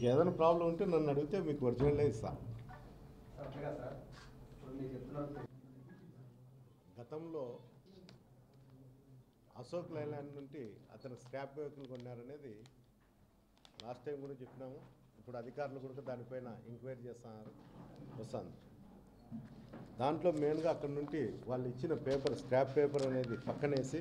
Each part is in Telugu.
మీకు ఏదైనా ప్రాబ్లం ఉంటే నన్ను అడిగితే మీకు ఒరిజినల్ ఇస్తాను సార్ అట్లా కాదు సార్ ఇప్పుడు మీరు చెప్తున్నారు గతంలో అశోక్ లైలాండ్ నుండి అతను స్క్రాప్ వెహికల్ కొన్నారనేది లాస్ట్ టైం కూడా చెప్పినాము ఇప్పుడు అధికారులు కూడా దానిపైన ఎంక్వైరీ చేస్తున్నారు వస్తుంది దాంట్లో మెయిన్గా అక్కడ నుండి వాళ్ళు ఇచ్చిన పేపర్ స్క్రాప్ పేపర్ అనేది పక్కనేసి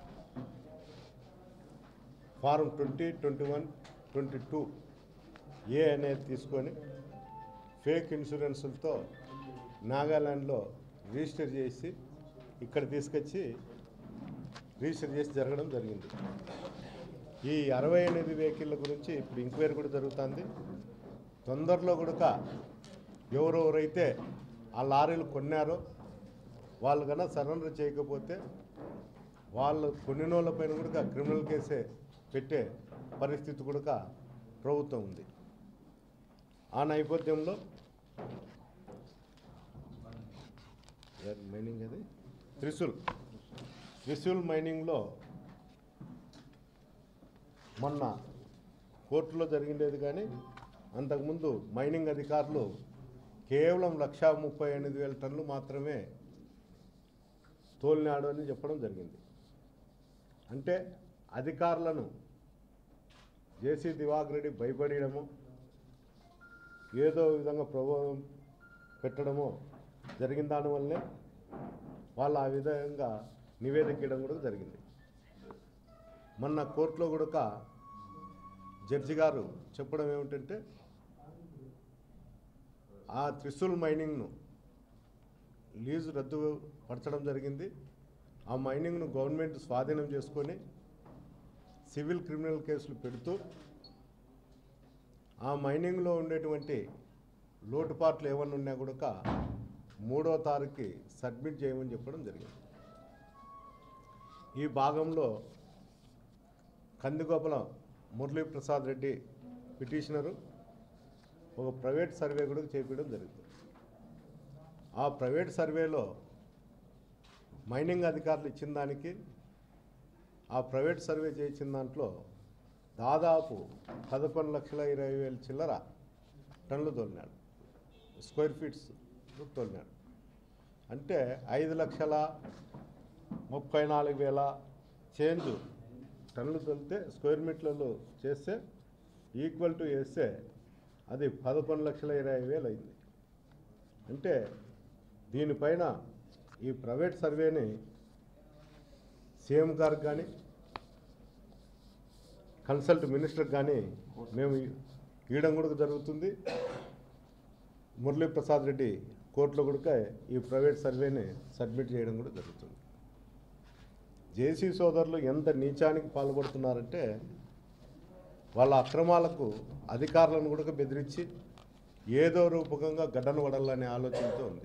form twenty twenty one twenty two A అనేది తీసుకొని ఫేక్ ఇన్సూరెన్సులతో నాగాల్యాండ్లో రిజిస్టర్ చేసి ఇక్కడ తీసుకొచ్చి రిజిస్టర్ చేసి జరగడం జరిగింది ఈ అరవై ఎనిమిది వెహికల్ల గురించి ఇప్పుడు ఎంక్వైరీ కూడా జరుగుతుంది తొందరలో కూడా ఎవరెవరైతే ఆ లారీలు కొన్నారో వాళ్ళు కన్నా సరెండర్ చేయకపోతే వాళ్ళు కొన్నిన వాళ్ళ పైన కూడా క్రిమినల్ కేసే పెట్టే పరిస్థితి కూడా ప్రభుత్వం ఉంది ఆ నేపథ్యంలో ఎవరి మైనింగ్ అది త్రిశూల్ త్రిశూల్ మైనింగ్లో మొన్న కోర్టులో జరిగిండేది కానీ అంతకుముందు మైనింగ్ అధికారులు కేవలం లక్షా ముప్పై ఎనిమిది వేల టన్నులు మాత్రమే తోలినాడు అని చెప్పడం జరిగింది అంటే అధికారులను జేసీ దివాకర్ రెడ్డి భయపడము ఏదో విధంగా ప్రభావం పెట్టడమో జరిగిన దానివల్లే వాళ్ళు ఆ విధంగా నివేదిక ఇవ్వడం కూడా జరిగింది మొన్న కోర్టులో కూడా జడ్జి గారు చెప్పడం ఏమిటంటే ఆ త్రిశూల్ మైనింగ్ను లీజు రద్దు పరచడం జరిగింది ఆ మైనింగ్ను గవర్నమెంట్ స్వాధీనం చేసుకొని సివిల్ క్రిమినల్ కేసులు పెడుతూ ఆ మైనింగ్లో ఉండేటువంటి లోటుపాట్లు ఏమన్నా ఉన్నా కూడా మూడో తారీఖుకి సబ్మిట్ చేయమని చెప్పడం జరిగింది ఈ భాగంలో కందిగోపల మురళీప్రసాద్ రెడ్డి పిటిషనరు ఒక ప్రైవేట్ సర్వే కూడా చేపించడం జరిగింది ఆ ప్రైవేట్ సర్వేలో మైనింగ్ అధికారులు ఇచ్చిన దానికి ఆ ప్రైవేట్ సర్వే చేసిన దాంట్లో దాదాపు పదకొండు లక్షల ఇరవై వేల చిల్లర టన్నులు తోలినాడు స్క్వేర్ ఫీట్స్ తోలినాడు అంటే ఐదు లక్షల ముప్పై నాలుగు వేల చేంజ్ టన్నులు తొలితే స్క్వేర్ మీటర్లలో చేస్తే ఈక్వల్ టు వేస్తే అది పదకొండు లక్షల ఇరవై వేలు అయింది అంటే దీనిపైన ఈ ప్రైవేట్ సర్వేని సీఎం గారికి కానీ కన్సల్ట్ మినిస్టర్కి కానీ మేము ఇవ్వడం కూడా జరుగుతుంది మురళీప్రసాద్ రెడ్డి కోర్టులో కూడా ఈ ప్రైవేట్ సర్వేని సబ్మిట్ చేయడం కూడా జరుగుతుంది జేసీ సోదరులు ఎంత నీచానికి పాల్పడుతున్నారంటే వాళ్ళ అక్రమాలకు అధికారులను కూడా బెదిరించి ఏదో రూపకంగా గడ్డను వడాలనే ఆలోచనతో ఉంది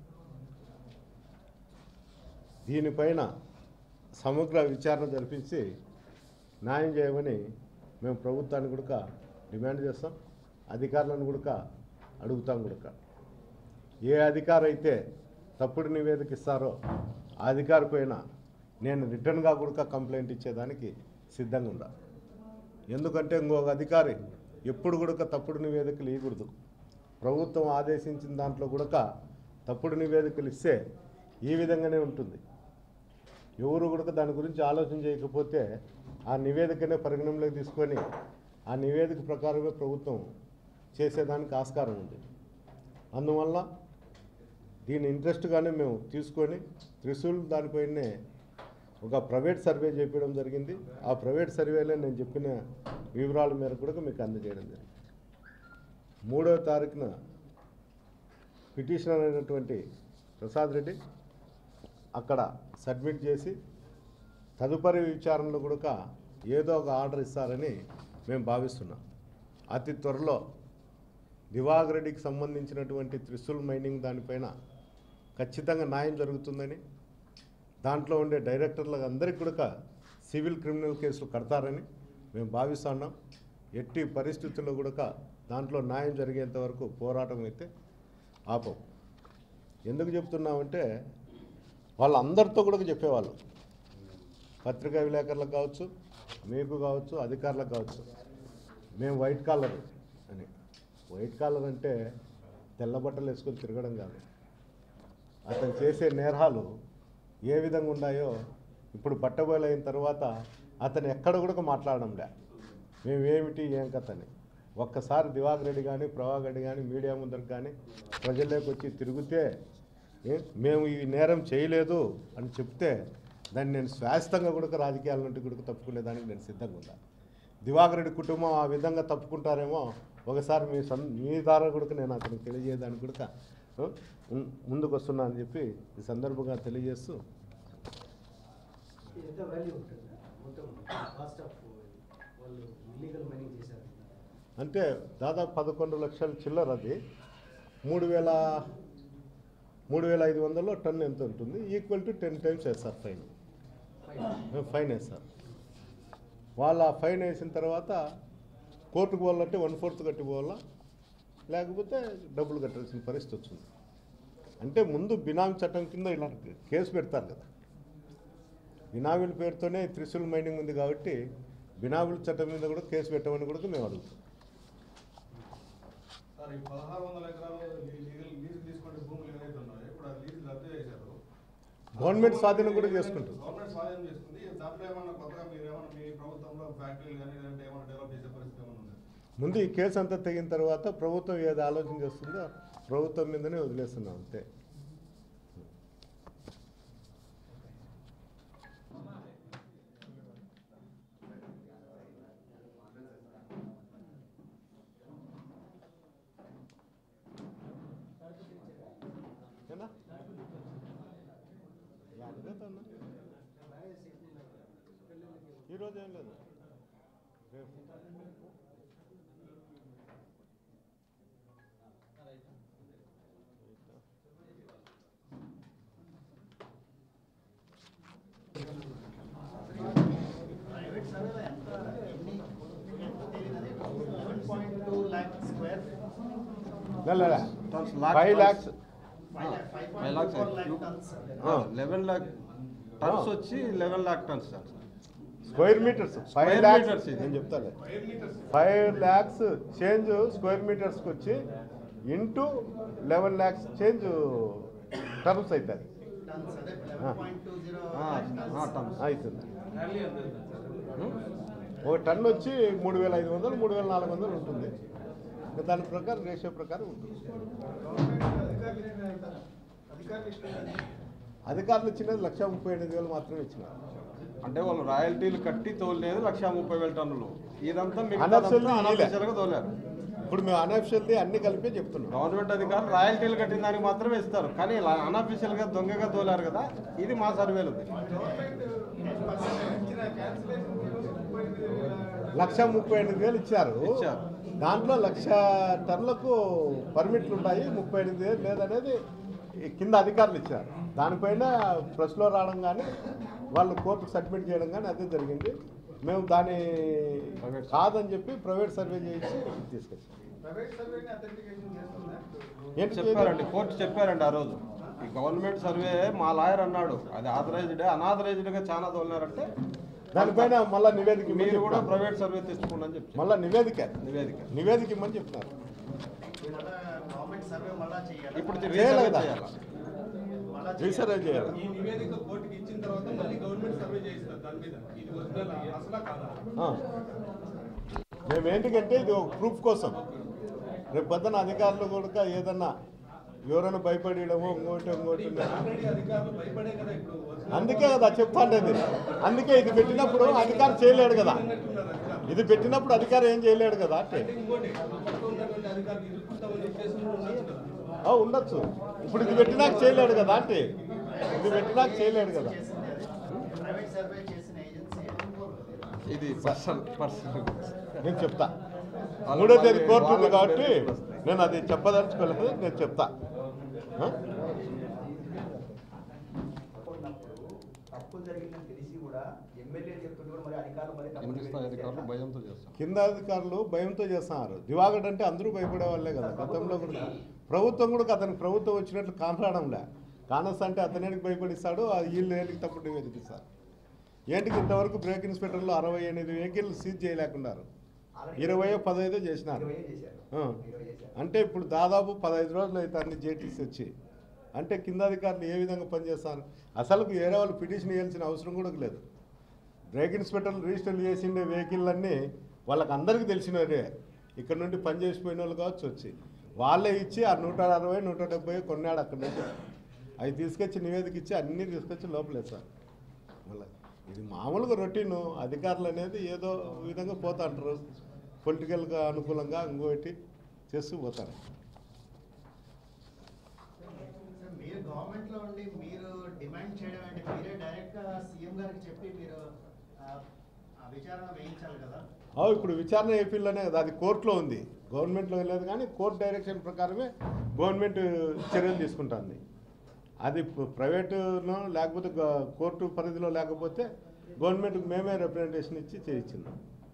దీనిపైన సమగ్ర విచారణ జరిపించి న్యాయం చేయమని మేము ప్రభుత్వాన్ని కూడా డిమాండ్ చేస్తాం అధికారులను కూడా అడుగుతాం కూడా ఏ అధికారి అయితే తప్పుడు నివేదిక ఇస్తారో ఆ అధికారి పైన నేను రిటర్న్గా కూడా కంప్లైంట్ ఇచ్చేదానికి సిద్ధంగా ఉండా ఎందుకంటే ఇంకొక అధికారి ఎప్పుడు కూడా తప్పుడు నివేదికలు ఇవ్వకూడదు ప్రభుత్వం ఆదేశించిన దాంట్లో కూడా తప్పుడు నివేదికలు ఇస్తే ఈ విధంగానే ఉంటుంది ఎవరు కూడా దాని గురించి ఆలోచన చేయకపోతే ఆ నివేదికనే పరిగణనలోకి తీసుకొని ఆ నివేదిక ప్రకారమే ప్రభుత్వం చేసేదానికి ఆస్కారం ఉంది అందువల్ల దీని ఇంట్రెస్ట్గానే మేము తీసుకొని త్రిశూల్ దానిపైనే ఒక ప్రైవేట్ సర్వే చేపించడం జరిగింది ఆ ప్రైవేట్ సర్వేలో నేను చెప్పిన వివరాల మేరకు కూడా మీకు అందజేయడం జరిగింది మూడవ తారీఖున పిటిషనర్ అయినటువంటి ప్రసాద్ రెడ్డి అక్కడ సబ్మిట్ చేసి తదుపరి విచారణలో కూడా ఏదో ఒక ఆర్డర్ ఇస్తారని మేము భావిస్తున్నాం అతి త్వరలో దివాగ్ రెడ్డికి సంబంధించినటువంటి త్రిశూల్ మైనింగ్ దానిపైన ఖచ్చితంగా న్యాయం జరుగుతుందని దాంట్లో ఉండే డైరెక్టర్లకు అందరికీ కూడా సివిల్ క్రిమినల్ కేసులు కడతారని మేము భావిస్తున్నాం ఎట్టి పరిస్థితుల్లో కూడా దాంట్లో న్యాయం జరిగేంత వరకు పోరాటం అయితే ఆపం ఎందుకు చెప్తున్నామంటే వాళ్ళందరితో కూడా చెప్పేవాళ్ళు పత్రికా విలేకరులకు కావచ్చు మీకు కావచ్చు అధికారులకు కావచ్చు మేము వైట్ కాలర్ అని వైట్ కాలర్ అంటే తెల్ల బట్టలు వేసుకొని తిరగడం కాదు అతను చేసే నేరాలు ఏ విధంగా ఉన్నాయో ఇప్పుడు పట్టబోలైన తర్వాత అతను ఎక్కడ కూడా మాట్లాడడంలే మేమేమిటి ఏం కథని ఒక్కసారి దివాకర్ రెడ్డి కానీ ప్రభాకర్ రెడ్డి కానీ మీడియా ముందరకు కానీ ప్రజల్లోకి వచ్చి తిరిగితే ఏ మేము ఈ నేరం చేయలేదు అని చెప్తే దాన్ని నేను శాశ్వతంగా కూడా రాజకీయాల నుండి కూడా తప్పుకునేదానికి నేను సిద్ధంగా ఉన్నా దివాకర్ రెడ్డి కుటుంబం ఆ విధంగా తప్పుకుంటారేమో ఒకసారి మీ సం మీ ద్వారా కూడా నేను అతనికి తెలియజేయడానికి కూడా ఆ, ఉం- ముందుకు వస్తున్నా అని చెప్పి ఈ సందర్భంగా తెలియజేస్తూ ఎంత వాల్యూ ఉంటుంది మొత్తం కాస్ట్ ఆఫ్ వాళ్ళు ఇల్లీగల్ మైనింగ్ చేశారు అంటే దాదాపు పదకొండు లక్షల చిల్లర అది మూడు వేల మూడు వేల ఐదు వందల్లో టన్ ఎంత ఉంటుంది ఈక్వల్ టు టెన్ టైమ్స్ వేస్తారు ఫైన్ ఫైన్ వేస్తారు వాళ్ళ ఫైన్ వేసిన తర్వాత కోర్టుకు పోవాలంటే వన్ ఫోర్త్ కట్టి పోవాలా లేకపోతే డబ్బులు కట్టాల్సిన పరిస్థితి వచ్చింది అంటే ముందు బినామీ చట్టం కింద ఇలా కేసు పెడతారు కదా బినామీల పేరుతోనే త్రిశూల్ మైనింగ్ ఉంది కాబట్టి బినామీల చట్టం మీద కూడా కేసు పెట్టమని కూడా మేము అడుగుతాం సార్ ఈ పదహారు వందల ఎకరాలు లీ- లీగల్ లీజు తీసుకుంటే భూములు ఏవైతే ఉన్నాయో ఇప్పుడు ఆ లీజు రద్దు చేశారు గవర్నమెంట్ స్వాధీనం కూడా చేసుకుంటుంది గవర్నమెంట్ స్వాధీనం చేసుకుంది దాంట్లో ఏమన్నా కొత్తగా మీరు ఏమన్నా మీ ప్రభుత్వంలో ఫ్యాక్టరీలు కానీ లేదంటే ఏమన్నా డెవలప్ చేసే పరిస్థితి ఏమన్నా ఉంది ముందు ఈ కేసు అంతా తెగిన తర్వాత ప్రభుత్వం ఏది ఆలోచన చేస్తుందో ప్రభుత్వం మీదనే వదిలేస్తున్నాం అంతే ఏనా? యాడిపోతా ఉన్నా? ఈరోజు ఏం లేదు రేపు లే, లే, లే. Tons, lakh five tons. Lakhs five lakhs eleven lakh tons వచ్చి eleven lakh tons sir square metres five Square lakhs meters ఇది. నేను చెప్తాలే ఫైవ్ ల్యాక్స్ చేంజ్ స్క్వేర్ మీటర్స్కి వచ్చి into eleven lakhs change terms అవుతుంది టన్స్ అవుతుంది ఒక టన్ వచ్చి మూడు వేల ఐదు వందలు మూడు వేల నాలుగు వందలు ఉంటుంది ఇంకా దాని ప్రకారం రేషియో ప్రకారం ఉంటుంది అధికారులు ఇచ్చినది లక్ష ముప్పై ఎనిమిది వేలు మాత్రమే ఇచ్చినారు అంటే వాళ్ళు రాయల్టీలు కట్టి తోలేదు లక్ష ముప్పై వేల టన్నులు ఇదంతా Unofficially ఇయ్యలే. అనఫిషియల్గా తోలారు ఇప్పుడు మేము అనఫిషియల్లీ అన్ని కలిపి చెప్తున్నాం గవర్నమెంట్ అధికారులు రాయల్టీలు కట్టిన దానికి మాత్రమే ఇస్తారు కానీ ఇలా అనఫిషియల్ గా దొంగగా తోలారు కదా ఇది మా సర్వేలు ఉంది లక్ష ముప్పై ఎనిమిది వేలు ఇచ్చారు ఇచ్చారు. దాంట్లో లక్ష టన్నులకు పర్మిట్లు ఉన్నాయి ముప్పై ఎనిమిది వేలు లేదనేది ఈ కింద అధికారులు ఇచ్చారు దానిపైన ప్రెస్లో రావడం కానీ వాళ్ళు కోర్టుకు సబ్మిట్ చేయడం కానీ అదే జరిగింది మేము దాని Private. కాదని చెప్పి ప్రైవేట్ సర్వే చేయించి తీసుకొచ్చాం ప్రైవేట్ సర్వేని అథెంటికేషన్ చేస్తుందా ఏంటి చెప్పారండి కోర్టు చెప్పారండి ఆ రోజు ఈ గవర్నమెంట్ సర్వే మా లాయర్ అన్నాడు అది ఆథరైజ్డ్ అనాథరైజ్డ్ గా చాలా తోలినారంటే దానిపైన మళ్ళీ నివేదిక ఇమ్మని మీరు కూడా చెప్పినారు. ప్రైవేట్ సర్వే తెచ్చుకోండి అని చెప్పి మళ్ళా నివేదిక నివేదిక నివేదిక ఇమ్మని చెప్తున్నారు గవర్నమెంట్ సర్వే మళ్ళా చేయాలి ఇప్పుడు చేయాలి రీసర్వే కదా. చేయాలి రీసర్వే చేయాలి ఈ నివేదిక కోర్టుకి ఇచ్చిన తర్వాత మళ్ళీ గవర్నమెంట్ సర్వే చేయిస్తారు దాని మీద ఇది ఒరిజినల్ అసలా కాదా ఆ. మేము ఏంటికంటే ఇది ఒక ప్రూఫ్ కోసం రేపు పొద్దున అధికారులు కూడా ఏదన్నా ఎవరైనా భయపడేయడమో ఇంకోటి ఇంకోటి ఆల్రెడీ అధికారులు భయపడే కదా ఇప్పుడు ఒరిజినల్ అందుకే కదా చెప్తాండేది అందుకే ఇది పెట్టినప్పుడు అధికారం చేయలేడు కదా ఉన్నట్టున్నారు అధికారులు ఇది పెట్టినప్పుడు అధికారం ఏం చేయలేడు కదా అంటే ఇంకోటి పక్కన ఉన్నటువంటి అధికారులు ఇరుక్కుంటామని ఉద్దేశంలో ఉండొచ్చు కదా ఆ, ఉండొచ్చు ఇప్పుడు ఇది పెట్టినాక చేయలేడు కదా అంటే ఇది పెట్టినాక చేయలేడు కదా ప్రైవేట్ సర్వే చేసిన ఏజెన్సీ ఇది పర్సనల్ పర్సనల్ నేను చెప్తా మూడో తేదీ కోర్టు ఉంది కాబట్టి నేను అది చెప్పదలుచుకోలేదు నేను చెప్తా ఆ? ఉన్నప్పుడు తప్పులు జరిగిందని తెలిసి కూడా ఎమ్మెల్యే చెప్తుంటే కూడా మరి అధికారులు మరి తప్పులు కింది స్థాయి వెలికిస్తే అధికారులు ఎట్లా? భయంతో చేస్తారు కింద అధికారులు భయంతో చేస్తున్నారు దివాగడ్ అంటే అందరూ భయపడే వాళ్ళే కదా గతంలో కూడా ప్రభుత్వం కూడా అతనికి ప్రభుత్వం వచ్చినట్లు కానరాడంలే కానస్ అంటే అతనేటికి భయపడిస్తాడు ఆ వీళ్ళు ఏంటికి తప్పుడు నివేదిస్తారు ఏంటికి ఇంతవరకు బ్రేక్ ఇన్స్పెక్టర్లు అరవై ఎనిమిది వెహికల్ సీజ్ చేయలేకున్నారు Already ఇరవై పదహైదో చేసినారు ఇరవై చేశారు ఆ. ఇరవై చేశారు అంటే ఇప్పుడు దాదాపు పదహైదు రోజులు అయితే అన్ని జేటీసీ వచ్చి అంటే కింద అధికారులు ఏ విధంగా పనిచేస్తారు అసలు వేరే వాళ్ళు పిటిషన్ ఇవ్వాల్సిన అవసరం కూడా లేదు డ్రైగ్ ఇన్స్పెక్టర్లు రిజిస్టర్ చేసిండే వెహికల్ అన్నీ వాళ్ళకి అందరికీ తెలిసినవే ఇక్కడ నుండి పని చేసిపోయిన వాళ్ళు కావచ్చు వచ్చి వాళ్ళే ఇచ్చి ఆ నూట అరవై నూట డెబ్బై కొన్నాడు అక్కడ నుంచి అవి తీసుకొచ్చి నివేదిక ఇచ్చి అన్నీ తీసుకొచ్చి లోపలేస్తారు మళ్ళీ ఇది మామూలుగా రొటీను అధికారులు అనేది ఏదో విధంగా పోతా అంటారు పొలిటికల్గా అనుకూలంగా ఇంకోటి చేస్తూ పోతారు సార్, మీరు గవర్నమెంట్ లో ఉండి మీరు డిమాండ్ చేయడం అంటే మీరే డైరెక్ట్ గా సీఎం గారికి చెప్పి మీరు ఆ, ఆ విచారణ వేయించాలి కదా అవు ఇప్పుడు విచారణ ఏపీలోనే కదా అది కోర్టులో ఉంది గవర్నమెంట్లో వెళ్ళలేదు కానీ కోర్టు డైరెక్షన్ ప్రకారమే గవర్నమెంట్ చర్యలు తీసుకుంటుంది అది ప్ర- ప్రైవేటులో లేకపోతే గ- కోర్టు పరిధిలో లేకపోతే గవర్నమెంట్కి మేమే రిప్రజెంటేషన్ ఇచ్చి చేయించింది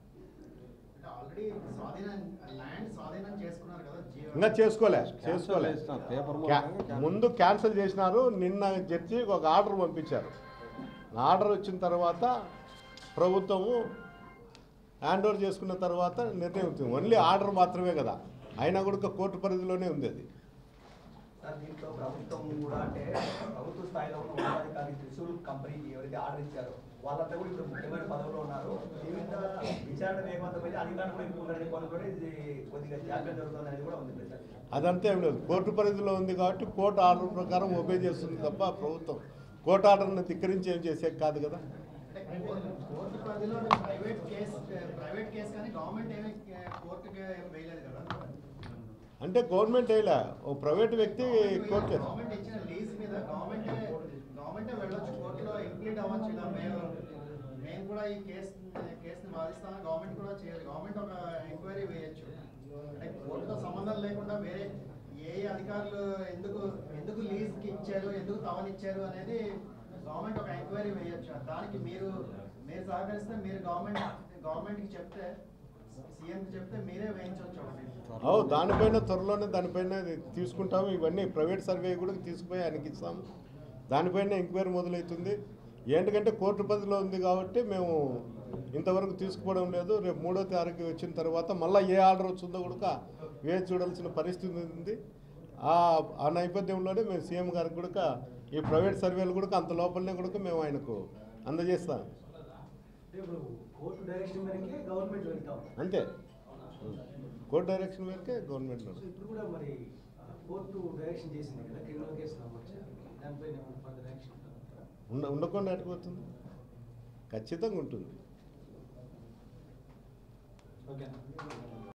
అంటే ఆల్రెడీ స్వాధీనం ల్యాండ్ స్వాధీనం చేసుకున్నారు కదా జీవో ఇంకా చేసుకోలే Cancel చేసుకోలే చేసినారు. పేపర్ క్యా- మూలంగా cancel. ముందు క్యాన్సిల్ చేసినారు నిన్న జడ్జి ఒక ఆర్డర్ పంపించారు ఆర్డర్ వచ్చిన తర్వాత ప్రభుత్వము హ్యాండ్ ఓవర్ చేసుకున్న తర్వాత నిర్ణయం అవుతుంది ఓన్లీ ఆర్డర్ మాత్రమే కదా అయినా కూడా కోర్టు పరిధిలోనే ఉంది అది సార్ దీంట్లో ప్రభుత్వం కూడా అంటే ప్రభుత్వ స్థాయిలో ఉన్న ఉన్నతాధికారి త్రిశూల్ కంపెనీకి ఎవరైతే ఆర్డర్ ఇచ్చారో వాళ్ళంతా కూడా ఇప్పుడు ముఖ్యమైన పదవిలో ఉన్నారు దీని మీద విచారణ వేగవంతమైతే అధికారులు కూడా ఎక్కువ ఉన్నారని కొన్ని కూడా ఇది కొద్దిగా జాగ్రత్త జరుగుతుంది అనేది కూడా ఉంది ప్రచారం అదంతా ఏం లేదు కోర్టు పరిధిలో ఉంది కాబట్టి కోర్టు ఆర్డర్ ప్రకారం ఒబే చేస్తుంది తప్ప ప్రభుత్వం కోర్టు ఆర్డర్ని ధిక్కరించి ఏం చేసే కాదు కదా అంటే కోర్టు కోర్టు పరిధిలో ప్రైవేట్ కేసు ప్రైవేట్ కేసు కానీ గవర్నమెంట్ ఏమీ కోర్టుకి ఏం వేయలేదు కదా అంటే గవర్నమెంట్ వేయలే ఓ ప్రైవేట్ వ్యక్తి కోర్టు కేసు గవర్నమెంట్ ఇచ్చిన లీజ్ మీద గవర్నమెంటే గవర్నమెంటే వెళ్ళొచ్చు కోర్టులో ఇంప్లీట్ అవ్వచ్చు ఇలా మేము మేము కూడా ఈ కేసు కేసుని వాదిస్తామని గవర్నమెంట్ కూడా చేయాలి గవర్నమెంట్ ఒక ఎంక్వైరీ వేయొచ్చు అంటే కోర్టుతో సంబంధం లేకుండా వేరే ఏ ఏ అధికారులు ఎందుకు ఎందుకు లీజ్కి ఇచ్చారు ఎందుకు తవనిచ్చారు అనేది గవర్నమెంట్ ఒక ఎంక్వైరీ వేయొచ్చు దానికి మీరు మీరు సహకరిస్తే మీరు గవర్నమెంట్ గవర్నమెంట్కి చెప్తే సీఎంకి చెప్తే మీరే వేయించవచ్చు ఒకటి అవు దానిపైన త్వరలోనే దానిపైన తీసుకుంటాము ఇవన్నీ ప్రైవేట్ సర్వే కూడా తీసుకుపోయి ఆయనకి ఇస్తాము దానిపైన ఎంక్వైరీ మొదలవుతుంది ఏంటంటే కోర్టు పరిధిలో ఉంది కాబట్టి మేము ఇంతవరకు తీసుకుపోవడం లేదు రేపు మూడో తారీఖు వచ్చిన తర్వాత మళ్ళీ ఏ ఆర్డర్ వచ్చిందో కూడా వేచి చూడాల్సిన పరిస్థితి ఉంది ఆ ఆ నేపథ్యంలోనే మేము సీఎం గారికి కూడా ఈ ప్రైవేట్ సర్వేలు కూడా అంత లోపలనే కూడా మేము ఆయనకు అందజేస్తాం అంటే ఇప్పుడు కోర్టు డైరెక్షన్ మేరకే గవర్నమెంట్ వెళ్తాం అంతే కోర్టు డైరెక్షన్ మేరకే గవర్నమెంట్లో సో ఇప్పుడు కూడా మరి ఆ, కోర్టు డైరెక్షన్ చేసింది కదా క్రిమినల్ కేసు నమోదు చేయాలి దానిపైన ఏమైనా ఫర్దర్ యాక్షన్ ఉంటుందా? ఉండ ఉండకుండా ఎట్టుకుపోతుంది ఖచ్చితంగా ఉంటుంది ఓకేనా